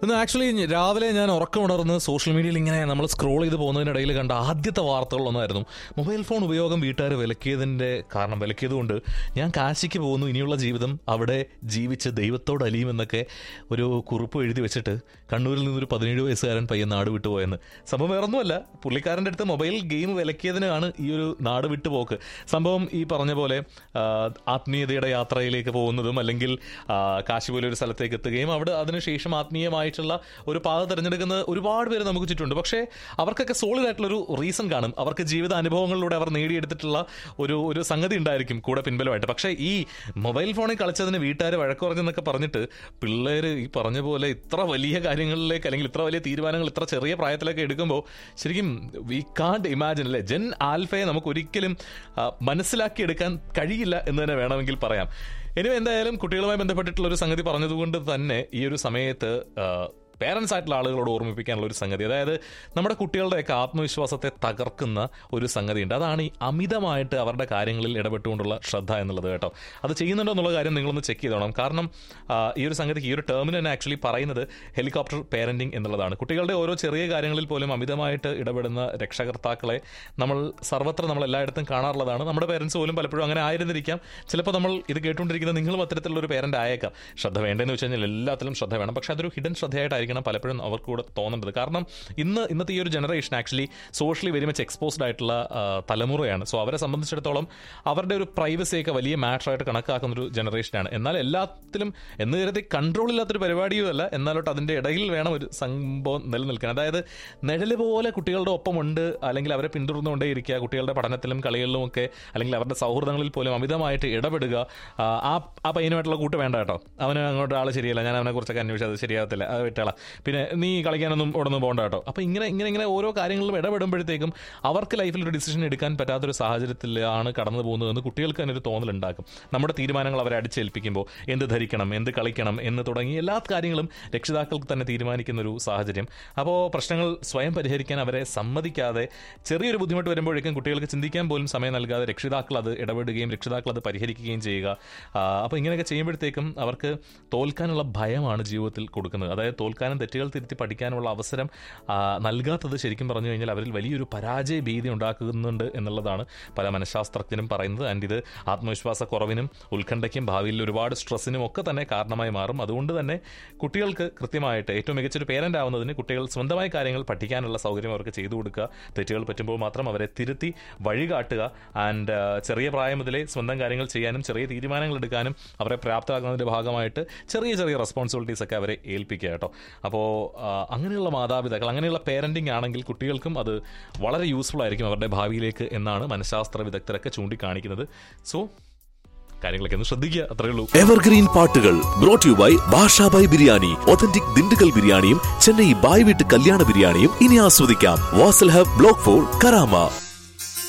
ഇന്ന് ആക്ച്വലി രാവിലെ ഞാൻ ഉറക്കമുണർന്ന് സോഷ്യൽ മീഡിയയിൽ ഇങ്ങനെ നമ്മൾ സ്ക്രോൾ ചെയ്ത് പോകുന്നതിനിടയിൽ കണ്ട ആദ്യത്തെ വാർത്തകളൊന്നായിരുന്നു മൊബൈൽ ഫോൺ ഉപയോഗം വീട്ടുകാർ വിലക്കിയതിൻ്റെ കാരണം വിലക്കിയതുകൊണ്ട് ഞാൻ കാശിക്ക് പോകുന്നു ഇനിയുള്ള ജീവിതം അവിടെ ജീവിച്ച് ദൈവത്തോട് അലിയുമെന്നൊക്കെ ഒരു കുറിപ്പ് എഴുതി വെച്ചിട്ട് കണ്ണൂരിൽ നിന്നൊരു പതിനേഴ് വയസ്സുകാരൻ പയ്യൻ നാട് വിട്ടുപോയെന്ന് സംഭവം വേറൊന്നുമല്ല പുള്ളിക്കാരൻ്റെ അടുത്ത് മൊബൈൽ ഗെയിം വിലക്കിയതിനാണ് ഈ ഒരു നാട് വിട്ടുപോക്ക് സംഭവം ഈ പറഞ്ഞ പോലെ ആ, ആത്മീയതയുടെ യാത്രയിലേക്ക് പോകുന്നതും അല്ലെങ്കിൽ ആ, കാശി പോലെ ഒരു സ്ഥലത്തേക്ക് എത്തുകയും അവിടെ അതിനുശേഷം ആത്മീയമായിട്ടുള്ള ഒരു പാത തിരഞ്ഞെടുക്കുന്ന ഒരുപാട് പേര് നമുക്ക് ചുറ്റുമുണ്ട് പക്ഷേ അവർക്കൊക്കെ സോളിഡ് ആയിട്ടുള്ള ഒരു റീസൺ കാണും അവർക്ക് ജീവിത അനുഭവങ്ങളിലൂടെ അവർ നേടിയെടുത്തിട്ടുള്ള ഒരു ഒരു സംഗതി ഉണ്ടായിരിക്കും കൂടെ പിൻബലമായിട്ട് പക്ഷേ ഈ മൊബൈൽ ഫോണിൽ കളിച്ചതിന് വീട്ടുകാർ വഴക്ക് പറഞ്ഞെന്നൊക്കെ പറഞ്ഞിട്ട് പിള്ളേർ ഈ പറഞ്ഞ പോലെ ഇത്ര വലിയ കാര്യങ്ങളിലേക്ക് അല്ലെങ്കിൽ ഇത്ര വലിയ തീരുമാനങ്ങൾ ഇത്ര ചെറിയ പ്രായത്തിലൊക്കെ എടുക്കുമ്പോൾ ശരിക്കും വി കാണ്ട് ഇമാജിൻ അല്ലേ ജെൻ ആൽഫയെ നമുക്ക് ഒരിക്കലും ആ, മനസ്സിലാക്കിയെടുക്കാൻ കഴിയില്ല എന്ന് തന്നെ വേണമെങ്കിൽ പറയാം ഇനി എന്തായാലും കുട്ടികളുമായി ബന്ധപ്പെട്ടിട്ടുള്ള ഒരു സംഗതി പറഞ്ഞതുകൊണ്ട് തന്നെ ഈ ഒരു സമയത്ത് പേരൻസ് ആയിട്ടുള്ള ആളുകളോട് ഓർമ്മിപ്പിക്കാനുള്ള ഒരു സംഗതി അതായത് നമ്മുടെ കുട്ടികളുടെയൊക്കെ ആത്മവിശ്വാസത്തെ തകർക്കുന്ന ഒരു സംഗതിയുണ്ട് അതാണ് ഈ അമിതമായിട്ട് അവരുടെ കാര്യങ്ങളിൽ ഇടപെട്ടുകൊണ്ടുള്ള ശ്രദ്ധ എന്നുള്ളത് കേട്ടോ അത് ചെയ്യുന്നുണ്ടോ എന്നുള്ള കാര്യം നിങ്ങളൊന്ന് ചെക്ക് ചെയ്തോണം കാരണം ആ, ഈ ഒരു സംഗതിക്ക് ഈ ഒരു ടേമിന് തന്നെ ആക്ച്വലി പറയുന്നത് ഹെലികോപ്റ്റർ പേരന്റിംഗ് എന്നുള്ളതാണ് കുട്ടികളുടെ ഓരോ ചെറിയ കാര്യങ്ങളിൽ പോലും അമിതമായിട്ട് ഇടപെടുന്ന രക്ഷകർത്താക്കളെ നമ്മൾ സർവത്ര നമ്മൾ എല്ലായിടത്തും കാണാറുള്ളതാണ് നമ്മുടെ പേരൻസ് പോലും പലപ്പോഴും അങ്ങനെ ആയിരുന്നിരിക്കാം ചിലപ്പോൾ നമ്മൾ ഇത് കേട്ടുകൊണ്ടിരിക്കുന്ന നിങ്ങളും അത്തരത്തിലുള്ള ഒരു പേരന്റ് ആയേക്കാം ശ്രദ്ധ വേണ്ടതെന്ന് വെച്ച് കഴിഞ്ഞാൽ എല്ലാത്തിലും ശ്രദ്ധ വേണം പക്ഷെ അതൊരു ഹിഡൻ ശ്രദ്ധയായിട്ടായിരിക്കണം പലപ്പോഴും അവർക്ക് കൂടെ തോന്നേണ്ടത് കാരണം ഇന്ന് ഇന്നത്തെ ഈ ഒരു generation actually socially very much exposed ആയിട്ടുള്ള ആ, തലമുറയാണ് സോ അവരെ സംബന്ധിച്ചിടത്തോളം അവരുടെ ഒരു പ്രൈവസിയൊക്കെ വലിയ മാറ്ററായിട്ട് കണക്കാക്കുന്ന ഒരു ജനറേഷനാണ് എന്നാൽ എല്ലാത്തിലും എന്ന് കരുതി കൺട്രോൾ ഇല്ലാത്തൊരു പരിപാടിയും അല്ല എന്നാലോട്ട് അതിൻ്റെ ഇടയിൽ വേണം ഒരു സംഭവം നിലനിൽക്കാൻ അതായത് നിഴല് പോലെ കുട്ടികളുടെ ഒപ്പമുണ്ട് അല്ലെങ്കിൽ അവരെ പിന്തുടർന്നുകൊണ്ടേ ഇരിക്കുക കുട്ടികളുടെ പഠനത്തിലും കളികളിലും ഒക്കെ അല്ലെങ്കിൽ അവരുടെ സൗഹൃദങ്ങളിൽ പോലും അമിതമായിട്ട് ഇടപെടുക ആ, ആ ആ പയ്യനുമായിട്ടുള്ള കൂട്ട് വേണ്ട കേട്ടോ അവന് അങ്ങോട്ട് ആൾ ശരിയല്ല ഞാൻ അവനെ കുറിച്ചൊക്കെ അന്വേഷിച്ചത് ശരിയാകത്തില്ല അത് വിട്ടേളാം പിന്നെ നീ കളിക്കാനൊന്നും ഇവിടെ നിന്ന് പോകണ്ട കേട്ടോ അപ്പോൾ ഇങ്ങനെ ഇങ്ങനെ ഇങ്ങനെ ഓരോ കാര്യങ്ങളിലും ഇടപെടുമ്പോഴത്തേക്കും അവർക്ക് ലൈഫിൽ ഒരു ഡിസിഷൻ എടുക്കാൻ പറ്റാത്തൊരു സാഹചര്യത്തിലാണ് കടന്നു പോകുന്നതെന്ന് കുട്ടികൾക്ക് തന്നെ ഒരു തോന്നലുണ്ടാക്കും നമ്മുടെ തീരുമാനങ്ങൾ അവരെ അടിച്ചേൽപ്പിക്കുമ്പോൾ എന്ത് ധരിക്കണം എന്ത് കളിക്കണം എന്ന് തുടങ്ങി എല്ലാ കാര്യങ്ങളും രക്ഷിതാക്കൾക്ക് തന്നെ തീരുമാനിക്കുന്ന ഒരു സാഹചര്യം അപ്പോൾ പ്രശ്നങ്ങൾ സ്വയം പരിഹരിക്കാൻ അവരെ സമ്മതിക്കാതെ ചെറിയൊരു ബുദ്ധിമുട്ട് വരുമ്പോഴേക്കും കുട്ടികൾക്ക് ചിന്തിക്കാൻ പോലും സമയം നൽകാതെ രക്ഷിതാക്കൾ അത് ഇടപെടുകയും രക്ഷിതാക്കൾ അത് പരിഹരിക്കുകയും ചെയ്യുക അപ്പോൾ ഇങ്ങനെയൊക്കെ ചെയ്യുമ്പോഴത്തേക്കും അവർക്ക് തോൽക്കാനുള്ള ഭയമാണ് ജീവിതത്തിൽ കൊടുക്കുന്നത് അതായത് തോൽക്കാനും തെറ്റുകൾ തിരുത്തി പഠിക്കാനുള്ള അവസരം ആ, നൽകാത്തത് ശരിക്കും പറഞ്ഞു കഴിഞ്ഞാൽ അവരിൽ വലിയൊരു പരാജയ ഭീതി ഉണ്ടാക്കുന്നുണ്ട് എന്നുള്ളതാണ് പല മനഃശാസ്ത്രജ്ഞരും പറയുന്നത് ആൻഡ് ഇത് ആത്മവിശ്വാസ കുറവിനും ഉത്കണ്ഠയ്ക്കും ഭാവിയിൽ ഒരുപാട് സ്ട്രെസ്സിനും ഒക്കെ തന്നെ കാരണമായി മാറും അതുകൊണ്ട് തന്നെ കുട്ടികൾക്ക് കൃത്യമായിട്ട് ഏറ്റവും മികച്ചൊരു പേരന്റ് ആവുന്നതിന് കുട്ടികൾ സ്വന്തമായി കാര്യങ്ങൾ പഠിക്കാനുള്ള സൗകര്യം അവർക്ക് ചെയ്തു കൊടുക്കുക തെറ്റുകൾ പറ്റുമ്പോൾ മാത്രം അവരെ തിരുത്തി വഴികാട്ടുക ആൻഡ് ചെറിയ പ്രായം മുതലേ സ്വന്തം കാര്യങ്ങൾ ചെയ്യാനും ചെറിയ തീരുമാനങ്ങൾ എടുക്കാനും അവരെ പ്രാപ്തമാക്കുന്നതിന്റെ ഭാഗമായിട്ട് ചെറിയ ചെറിയ റെസ്പോൺസിബിലിറ്റീസ് ഒക്കെ അവരെ ഏൽപ്പിക്കുക കേട്ടോ അപ്പോൾ അങ്ങനെയുള്ള മാതാപിതാക്കൾ അങ്ങനെയുള്ള പേരന്റിംഗ് ആണെങ്കിൽ കുട്ടികൾക്കും അത് വളരെ യൂസ്ഫുൾ ആയിരിക്കും അവരുടെ ഭാവിയിലേക്ക് എന്നാണ് മനഃശാസ്ത്ര വിദഗ്ധരൊക്കെ ചൂണ്ടിക്കാണിക്കുന്നത് സോ കാര്യങ്ങളൊക്കെ ഒന്ന് ശ്രദ്ധിക്കുക അത്രയേ ഉള്ളൂ എവർഗ്രീൻ പാട്ടുകൾ brought you by Basha by biriyani authentic Dindigul ബിരിയാണിയും ചെന്നൈ ബായ് വീട്ട് കല്യാണ ബിരിയാണിയും ഇനി ആസ്വദിക്കാം Vasal hub block four Karama